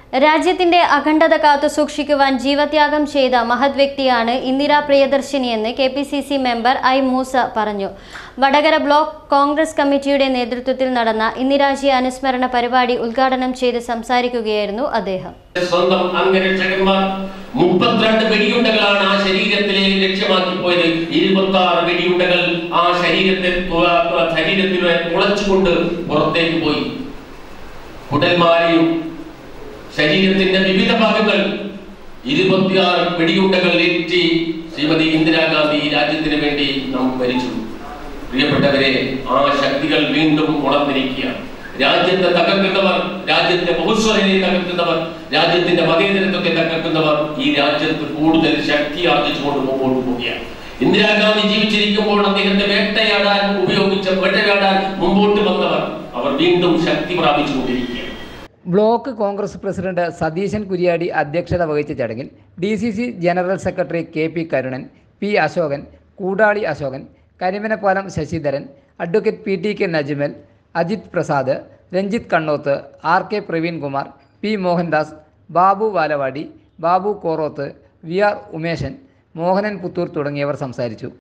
രാജ്യത്തിന്റെ അഖണ്ഡത കാത്തു സൂക്ഷിക്കുവാൻ ജീവത്യാഗം ചെയ്ത മഹത് വ്യക്തിയാണ് ഇന്ദിര പ്രിയദർശിനിയെന്ന് K P C C member I Moosa പറഞ്ഞു വടകര ബ്ലോക്ക് കോൺഗ്രസ് കമ്മിറ്റിയുടെ നേതൃത്വത്തിൽ നടന്ന ഇന്ദിരാജി അനുസ്മരണ പരിപാടി ഉദ്ഘാടനം ചെയ്ത് സംസാരിക്കുകയായിരുന്നു അദ്ദേഹം സ്വന്തം അംഗരക്ഷകന്മാർ മുപ്പത്തിരണ്ട് വെടിയുണ്ടകളാണ് ആ ശരീരത്തിലെ ലക്ഷ്യമാക്കി പോയത് ഇരുപത്തി ആറ് വെടിയുണ്ടകൾ ആ ശരീരത്തെ തു- ശരീരത്തിലെ തുളച്ചുകൊണ്ട് പുറത്തേക്ക് പോയി കുടൽമാലയും ശരീരത്തിന്റെ വിവിധ ഭാഗങ്ങൾ ഇരുപത്തിയാറ് വെടിയുണ്ടകൾ ഏറ്റി ശ്രീമതി ഇന്ദിരാഗാന്ധി ഈ രാജ്യത്തിന് വേണ്ടി നാം ഭരിച്ചു പ്രിയപ്പെട്ടവരെ ആ ശക്തികൾ വീണ്ടും ഉണർന്നിരിക്കുകയാണ് രാജ്യത്തെ തകർക്കുന്നവർ രാജ്യത്തെ ബഹുസ്വരനെ തകർക്കുന്നവർ രാജ്യത്തിന്റെ മതേതരത്വത്തെ തകർക്കുന്നവർ ഈ രാജ്യത്ത് കൂടുതൽ ശക്തി ആർജിച്ചുകൊണ്ട് മുമ്പോട്ട് പോവുകയാണ് ഇന്ദിരാഗാന്ധി ജീവിച്ചിരിക്കുമ്പോൾ അദ്ദേഹത്തെ വേട്ടയാടാൻ ഉപയോഗിച്ച വേട്ടയാടാൻ മുമ്പോട്ട് വന്നവർ അവർ വീണ്ടും ശക്തി പ്രാപിച്ചുകൊണ്ടിരിക്കുകയാണ് ബ്ലോക്ക് കോൺഗ്രസ് പ്രസിഡന്റ് സതീശൻ കുര്യാടി അധ്യക്ഷത വഹിച്ച ചടങ്ങിൽ D C C general secretary K P Karunan P Ashokan Koodali Ashokan Karimanappalam Sasidharan advocate P T K Najmal Ajith Prasad Ranjith Kannoth R K Praveenkumar P Mohandas Babu Valavadi Babu Koroth V R Umesan Mohanan Puthur തുടങ്ങിയവർ സംസാരിച്ചു